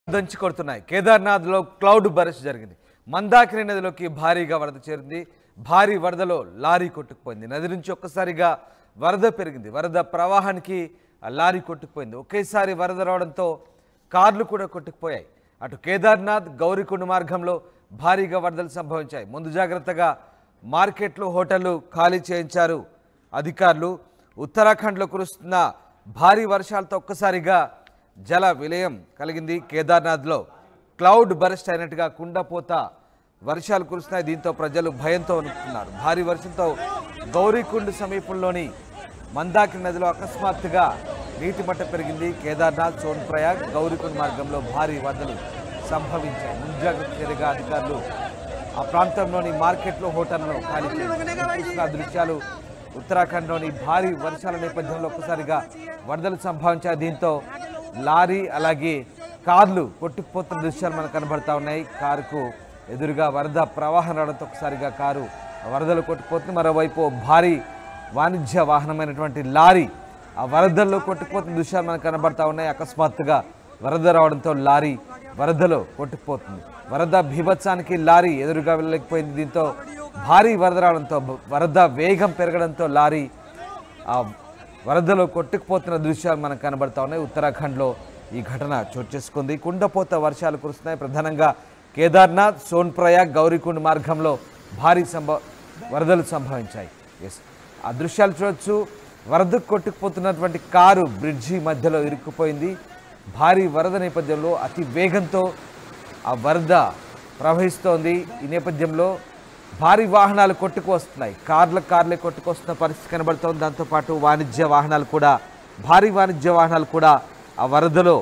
దంచి కొడుతున్నాయి కేదార్నాథ్లో cloud burst జరిగింది మందాకిని నదిలోకి భారీగా వరద చేరింది భారీ వరదలో లారీ కొట్టుకుపోయింది నది నుంచి ఒక్కసారిగా వరద పెరిగింది వరద ప్రవాహానికి ఆ లారీ కొట్టుకుపోయింది ఒకేసారి వరద రావడంతో కార్లు కూడా కొట్టుకుపోయాయి అటు కేదార్నాథ్ గౌరీకుండ మార్గంలో భారీగా వరదలు సంభవించాయి ముందు జాగ్రత్తగా మార్కెట్లు హోటళ్లు ఖాళీ చేయించారు అధికారులు ఉత్తరాఖండ్లో కురుస్తున్న భారీ వర్షాలతో ఒక్కసారిగా జల విలయం కలిగింది కేదార్నాథ్లో క్లౌడ్ బరస్ట్ అయినట్టుగా కుండపోత వర్షాలు కురుస్తున్నాయి దీంతో ప్రజలు భయంతో వణుకుతున్నారు భారీ వర్షంతో గౌరీకుండ్ సమీపంలోని మందాకిని నదిలో అకస్మాత్తుగా నీటి మట్టం పెరిగింది కేదార్నాథ్ సోన్ప్రయాగ్ గౌరీకుండ్ మార్గంలో భారీ వరదలు సంభవించాయి ముంజాగ్రత్త చర్యగా అధికారులు ఆ ప్రాంతంలోని మార్కెట్లు హోటళ్లను ఖాళీ చేశారు చూసిన దృశ్యాలు ఉత్తరాఖండ్లోని భారీ వర్షాల నేపథ్యంలో ఒక్కసారిగా వరదలు సంభవించాయి దీంతో లారీ అలాగే కార్లు కొట్టుకుపోతున్న దృశ్యాలు మనకు కనబడతా ఉన్నాయి కారుకు ఎదురుగా వరద ప్రవాహం రావడంతో ఒకసారిగా కారు వరదలు కొట్టుకుపోతుంది మరోవైపు భారీ వాణిజ్య వాహనమైనటువంటి లారీ ఆ వరదల్లో కొట్టుకుపోతున్న దృశ్యాలు మనకు కనబడతా ఉన్నాయి అకస్మాత్తుగా వరద రావడంతో లారీ వరదలో కొట్టుకుపోతుంది వరద బీభత్సానికి లారీ ఎదురుగా వెళ్ళలేకపోయింది దీంతో భారీ వరద రావడంతో వరద వేగం పెరగడంతో లారీ ఆ వరదలో కొట్టుకుపోతున్న దృశ్యాలు మనకు కనబడతా ఉన్నాయి ఉత్తరాఖండ్లో ఈ ఘటన చోటు చేసుకుంది కుండపోత వర్షాలు కురుస్తున్నాయి ప్రధానంగా కేదార్నాథ్ సోన్ప్రయాగ్ గౌరీకుండ్ మార్గంలో భారీ సంభవ వరదలు సంభవించాయి ఎస్ ఆ దృశ్యాలు చూడొచ్చు వరదకు కొట్టుకుపోతున్నటువంటి కారు బ్రిడ్జి మధ్యలో ఇరుక్కుపోయింది భారీ వరద నేపథ్యంలో అతి వేగంతో ఆ వరద ప్రవహిస్తోంది ఈ నేపథ్యంలో భారీ వాహనాలు కొట్టుకు వస్తున్నాయి కార్ల కార్లే కొట్టుకొస్తున్న పరిస్థితి కనబడుతోంది దాంతోపాటు వాణిజ్య వాహనాలు కూడా భారీ వాణిజ్య వాహనాలు కూడా ఆ వరదలో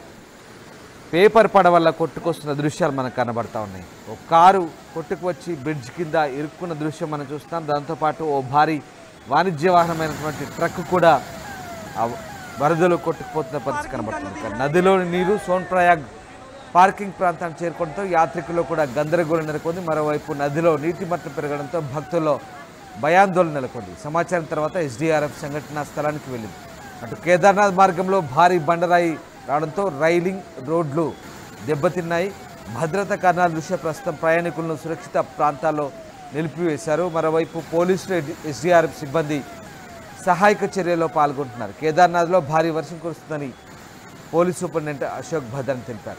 పేపర్ పడవల్ల కొట్టుకొస్తున్న దృశ్యాలు మనకు కనబడతా ఉన్నాయి ఓ కారు కొట్టుకు వచ్చి బ్రిడ్జ్ కింద ఇరుక్కున్న దృశ్యం మనం చూస్తాం దాంతోపాటు ఓ భారీ వాణిజ్య వాహనమైనటువంటి ట్రక్ కూడా ఆ వరదలో కొట్టుకుపోతున్న పరిస్థితి కనబడుతుంది ఇక నదిలోని నీరు సోన్ప్రయాగ్ పార్కింగ్ ప్రాంతానికి చేరుకోవడంతో యాత్రికుల్లో కూడా గందరగోళం నెలకొంది మరోవైపు నదిలో నీటి మట్టం పెరగడంతో భక్తుల్లో భయాందోళన నెలకొంది సమాచారం తర్వాత ఎస్డీఆర్ఎఫ్ సంఘటనా స్థలానికి వెళ్ళింది అటు కేదార్నాథ్ మార్గంలో భారీ బండరాయి రావడంతో రైలింగ్ రోడ్లు దెబ్బతిన్నాయి భద్రతా కారణాల దృష్ట్యా ప్రస్తుతం ప్రయాణికులను సురక్షిత ప్రాంతాల్లో నిలిపివేశారు మరోవైపు పోలీసులు ఎస్డీఆర్ఎఫ్ సిబ్బంది సహాయక చర్యలో పాల్గొంటున్నారు కేదార్నాథ్లో భారీ వర్షం కురుస్తుందని పోలీస్ సూపరింటెండెంట్ అశోక్ భద్రన్ తెలిపారు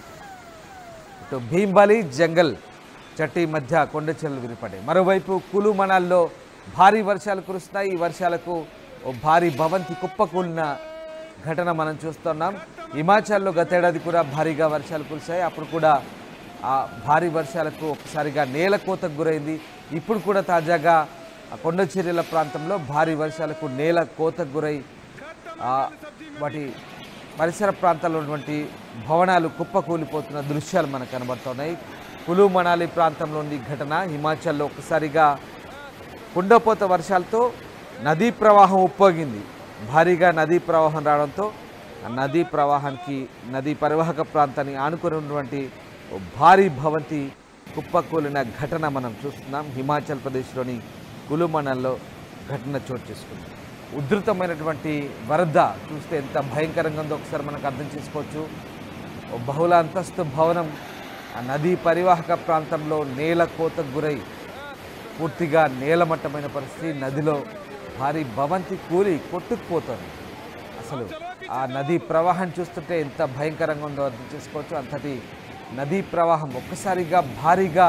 ఇటు భీంబలి జంగల్ చట్టి మధ్య కొండ చెరువులు విరిపడ్డాయి మరోవైపు కులు మనాల్లో భారీ వర్షాలు కురుస్తున్నాయి ఈ వర్షాలకు ఓ భారీ భవంతి కుప్పకూలిన ఘటన మనం చూస్తున్నాం హిమాచల్లో గతేడాది కూడా భారీగా వర్షాలు కురిశాయి అప్పుడు కూడా ఆ భారీ వర్షాలకు ఒకసారిగా నేల కోతకు గురైంది ఇప్పుడు కూడా తాజాగా ఆ కొండ చర్యల ప్రాంతంలో భారీ వర్షాలకు నేల కోతకు గురై ఆ, వాటి పరిసర ప్రాంతాల్లో ఉన్నటువంటి భవనాలు కుప్పకూలిపోతున్న దృశ్యాలు మనకు కనబడుతున్నాయి కులు మనాలి ప్రాంతంలోని ఘటన హిమాచల్లో ఒక్కసారిగా కుండపోత వర్షాలతో నదీ ప్రవాహం ఉప్పొంగింది భారీగా నదీ ప్రవాహం రావడంతో ఆ నదీ ప్రవాహానికి నదీ పరివాహక ప్రాంతాన్ని ఆనుకొని ఉన్నటువంటి ఓ భారీ భవంతి కుప్పకూలిన ఘటన మనం చూస్తున్నాం హిమాచల్ ప్రదేశ్లోని కులు మండలంలో ఘటన చోటు చేసుకుంది ఉధృతమైనటువంటి వరద చూస్తే ఎంత భయంకరంగా ఉందో ఒకసారి మనకు అర్థం చేసుకోవచ్చు ఓ బహుళ అంతస్తు భవనం ఆ నదీ పరివాహక ప్రాంతంలో నేల కోతకు గురై పూర్తిగా నేలమట్టమైన పరిస్థితి నదిలో భారీ భవంతి కూలి కొట్టుకుపోతుంది అసలు ఆ నదీ ప్రవాహం చూస్తుంటే ఎంత భయంకరంగా ఉందో అర్థం చేసుకోవచ్చు అంతటి నదీ ప్రవాహం ఒక్కసారిగా భారీగా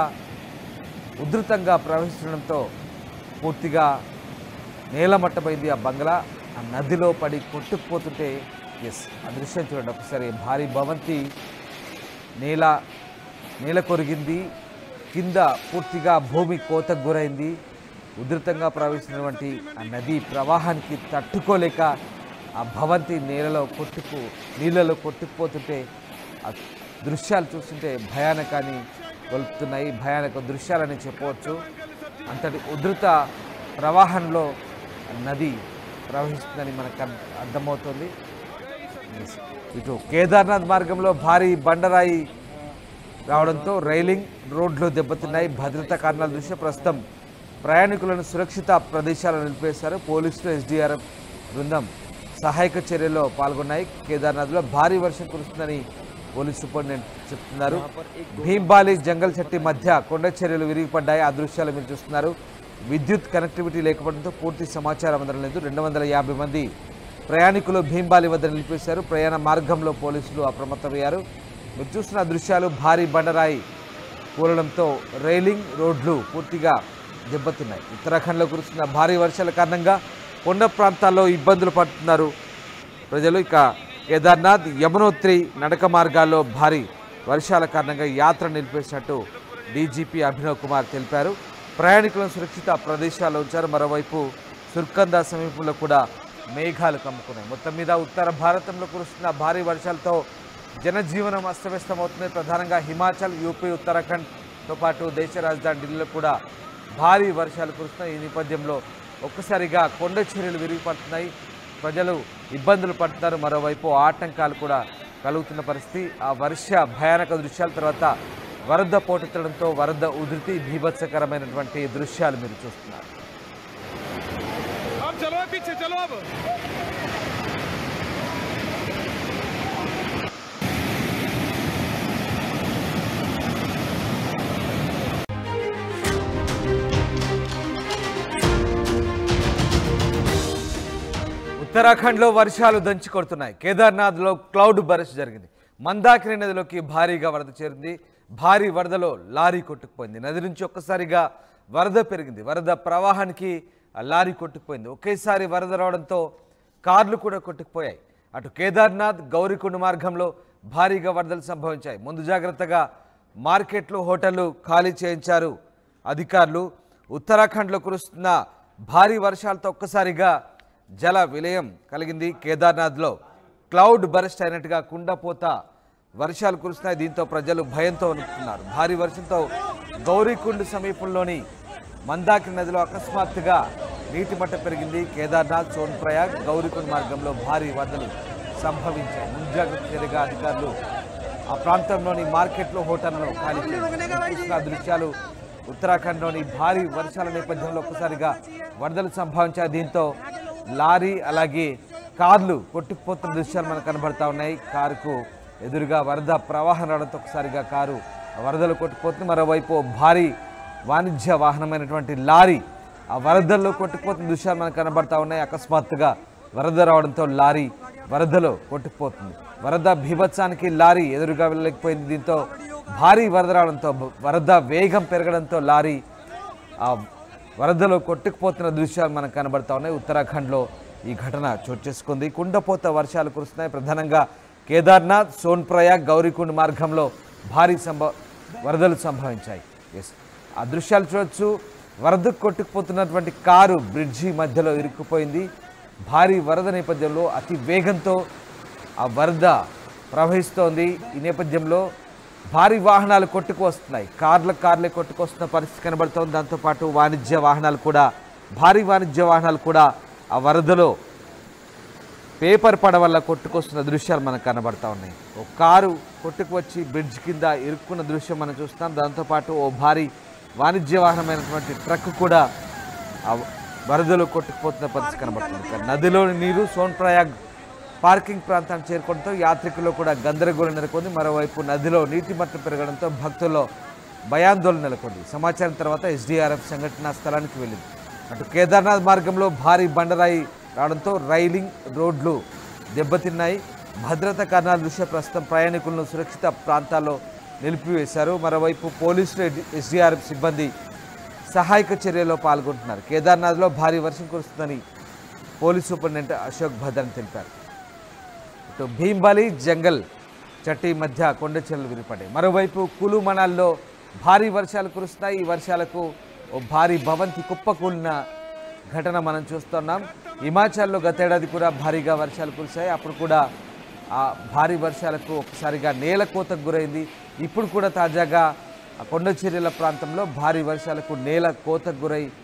ఉధృతంగా ప్రవహిస్తుండడంతో పూర్తిగా నేలమట్టమైంది ఆ బంగ్లా ఆ నదిలో పడి కొట్టుకుపోతుంటే ఎస్ ఆ దృశ్యం చూడండి ఒకసారి భారీ భవంతి నేల నేల కొరిగింది కింద పూర్తిగా భూమి కోతకు గురైంది ఉధృతంగా ప్రవహిస్తున్నటువంటి ఆ నదీ ప్రవాహానికి తట్టుకోలేక ఆ భవంతి నేలలో కొట్టుకు నీళ్ళలో కొట్టుకుపోతుంటే ఆ దృశ్యాలు చూస్తుంటే భయానకాన్ని గొలుపుతున్నాయి భయానక దృశ్యాలని చెప్పవచ్చు అంతటి ఉధృత ప్రవాహంలో నది ప్రవహిస్తుందని మనకు అర్థ- అర్థమవుతుంది Yes. ఇటు కేదార్నాథ్ మార్గంలో భారీ బండరాయి రావడంతో రైలింగ్ రోడ్లు దెబ్బతిన్నాయి భద్రతా కారణాల దృష్ట్యా ప్రస్తుతం ప్రయాణికులను సురక్షిత ప్రదేశాల్లో నిలిపేశారు పోలీసులు ఎస్డీఆర్ఎఫ్ బృందం సహాయక చర్యల్లో పాల్గొన్నాయి కేదార్నాథ్లో భారీ వర్షం కురుస్తుందని పోలీస్ సూపరింటెండెంట్ చెప్తున్నారు భీంబాలి జంగల్ చెట్టి మధ్య కొండ చర్యలు విరిగిపడ్డాయి ఆ దృశ్యాలు మీరు చూస్తున్నారు విద్యుత్ కనెక్టివిటీ లేకపోవడంతో పూర్తి సమాచారం అందలేదు రెండు వందల యాభై మంది ప్రయాణికులు భీంబాలి వద్ద నిలిపేశారు ప్రయాణ మార్గంలో పోలీసులు అప్రమత్తమయ్యారు మీరు చూస్తున్న దృశ్యాలు భారీ బండరాయి కూలడంతో రైలింగ్ రోడ్లు పూర్తిగా దెబ్బతిన్నాయి ఉత్తరాఖండ్లో కురుస్తున్న భారీ వర్షాల కారణంగా కొండ ప్రాంతాల్లో ఇబ్బందులు పడుతున్నారు ప్రజలు ఇక కేదార్నాథ్ యమునోత్రి నడక మార్గాల్లో భారీ వర్షాల కారణంగా యాత్ర నిలిపేసినట్టు డీజీపీ అభినవ్ కుమార్ తెలిపారు ప్రయాణికులను సురక్షిత ప్రదేశాల్లో ఉంచారు మరోవైపు సుర్కంద సమీపంలో కూడా మేఘాలు కమ్ముకున్నాయి మొత్తం మీద ఉత్తర భారతంలో కురుస్తున్న భారీ వర్షాలతో జనజీవనం అస్తవ్యస్తమవుతుంది ప్రధానంగా హిమాచల్ యూపీ ఉత్తరాఖండ్తో పాటు దేశ రాజధాని ఢిల్లీలో కూడా భారీ వర్షాలు కురుస్తున్నాయి ఈ నేపథ్యంలో ఒక్కసారిగా కొండ చర్యలు విరిగిపడుతున్నాయి ప్రజలు ఇబ్బందులు పడుతున్నారు మరోవైపు ఆటంకాలు కూడా కలుగుతున్న పరిస్థితి ఆ వర్ష భయానక దృశ్యాల తర్వాత వరద పోటెత్తడంతో వరద ఉధృతి బీభత్సకరమైనటువంటి దృశ్యాలు మీరు చూస్తున్నారు अब चलो पीछे चलो अब ఉత్తరాఖండ్లో వర్షాలు దంచి కొడుతున్నాయి కేదార్నాథ్లో క్లౌడ్ బరస్ జరిగింది మందాకిని నదిలోకి భారీగా వరద చేరింది భారీ వరదలో లారీ కొట్టుకుపోయింది నది నుంచి ఒక్కసారిగా వరద పెరిగింది వరద ప్రవాహానికి ఆ లారీ కొట్టుకుపోయింది ఒకేసారి వరద రావడంతో కార్లు కూడా కొట్టుకుపోయాయి అటు కేదార్నాథ్ గౌరీకుండ మార్గంలో భారీగా వరదలు సంభవించాయి ముందు జాగ్రత్తగా మార్కెట్లు హోటళ్లు ఖాళీ చేయించారు అధికారులు ఉత్తరాఖండ్లో కురుస్తున్న భారీ వర్షాలతో ఒక్కసారిగా జల విలయం కలిగింది కేదార్నాథ్లో క్లౌడ్ బరెస్ట్ అయినట్టుగా కుండపోత వర్షాలు కురుస్తున్నాయి దీంతో ప్రజలు భయంతో వణుకుతున్నారు భారీ వర్షంతో గౌరీకుండ్ సమీపంలోని మందాకిని నదిలో అకస్మాత్తుగా నీటి మట్టం పెరిగింది కేదార్నాథ్ సోన్ప్రయాగ్ గౌరీకుండ్ మార్గంలో భారీ వరదలు సంభవించాయి ముంజాగ్రత్త చర్యగా అధికారులు ఆ ప్రాంతంలోని మార్కెట్లో హోటళ్లను ఖాళీ చేశారు. చూస్తున్న దృశ్యాలు ఉత్తరాఖండ్లోని భారీ వర్షాల నేపథ్యంలో ఒక్కసారిగా వరదలు సంభవించాయి దీంతో లారీ అలాగే కార్లు కొట్టుకుపోతున్న దృశ్యాలు మనకు కనబడతా ఉన్నాయి కారుకు ఎదురుగా వరద ప్రవాహం రావడంతో ఒకసారిగా కారు వరదలు కొట్టుకుపోతుంది మరోవైపు భారీ వాణిజ్య వాహనమైనటువంటి లారీ ఆ వరదల్లో కొట్టుకుపోతున్న దృశ్యాలు మనకు కనబడతా ఉన్నాయి అకస్మాత్తుగా వరద రావడంతో లారీ వరదలో కొట్టుకుపోతుంది వరద బీభత్సానికి లారీ ఎదురుగా వెళ్ళలేకపోయింది దీంతో భారీ వరద రావడంతో వరద వేగం పెరగడంతో లారీ ఆ వరదలో కొట్టుకుపోతున్న దృశ్యాలు మనకు కనబడతా ఉన్నాయి ఉత్తరాఖండ్లో ఈ ఘటన చోటు చేసుకుంది కుండపోత వర్షాలు కురుస్తున్నాయి ప్రధానంగా కేదార్నాథ్ సోన్ప్రయాగ్ గౌరీకుండ్ మార్గంలో భారీ సంభవ వరదలు సంభవించాయి ఎస్ ఆ దృశ్యాలు చూడొచ్చు వరదకు కొట్టుకుపోతున్నటువంటి కారు బ్రిడ్జి మధ్యలో ఇరుక్కుపోయింది భారీ వరద నేపథ్యంలో అతి వేగంతో ఆ వరద ప్రవహిస్తోంది ఈ నేపథ్యంలో భారీ వాహనాలు కొట్టుకు వస్తున్నాయి కార్ల కార్లే కొట్టుకొస్తున్న పరిస్థితి కనబడుతోంది దాంతోపాటు వాణిజ్య వాహనాలు కూడా భారీ వాణిజ్య వాహనాలు కూడా ఆ వరదలో పేపర్ పడ వల్ల కొట్టుకొస్తున్న దృశ్యాలు మనకు కనబడతా ఉన్నాయి ఓ కారు కొట్టుకు వచ్చి బ్రిడ్జ్ కింద ఇరుక్కున్న దృశ్యం మనం చూస్తాం దాంతోపాటు ఓ భారీ వాణిజ్య వాహనమైనటువంటి ట్రక్ కూడా ఆ వరదలో కొట్టుకుపోతున్న పరిస్థితి కనబడుతుంది ఇక నదిలోని నీరు సోన్ప్రయాగ్ పార్కింగ్ ప్రాంతానికి చేరుకోవడంతో యాత్రికుల్లో కూడా గందరగోళం నెలకొంది మరోవైపు నదిలో నీటి మట్టం పెరగడంతో భక్తుల్లో భయాందోళన నెలకొంది సమాచారం తర్వాత ఎస్డీఆర్ఎఫ్ సంఘటనా స్థలానికి వెళ్ళింది అటు కేదార్నాథ్ మార్గంలో భారీ బండరాయి రావడంతో రైలింగ్ రోడ్లు దెబ్బతిన్నాయి భద్రతా కారణాల దృష్ట్యా ప్రస్తుతం ప్రయాణికులను సురక్షిత ప్రాంతాల్లో నిలిపివేశారు మరోవైపు పోలీసులు ఎస్డీఆర్ఎఫ్ సిబ్బంది సహాయక చర్యలో పాల్గొంటున్నారు కేదార్నాథ్లో భారీ వర్షం కురుస్తుందని పోలీస్ సూపరింటెండెంట్ అశోక్ భద్రన్ తెలిపారు ఇటు భీంబాలి జంగల్ చట్టి మధ్య కొండ చర్యలు విరిపడ్డాయి మరోవైపు కులు మనాల్లో భారీ వర్షాలు కురుస్తున్నాయి ఈ వర్షాలకు ఓ భారీ భవంతి కుప్పకూలిన ఘటన మనం చూస్తున్నాం హిమాచల్లో గతేడాది కూడా భారీగా వర్షాలు కురిశాయి అప్పుడు కూడా ఆ భారీ వర్షాలకు ఒకసారిగా నేల కోతకు గురైంది ఇప్పుడు కూడా తాజాగా ఆ కొండ చర్యల ప్రాంతంలో భారీ వర్షాలకు నేల కోతకు గురై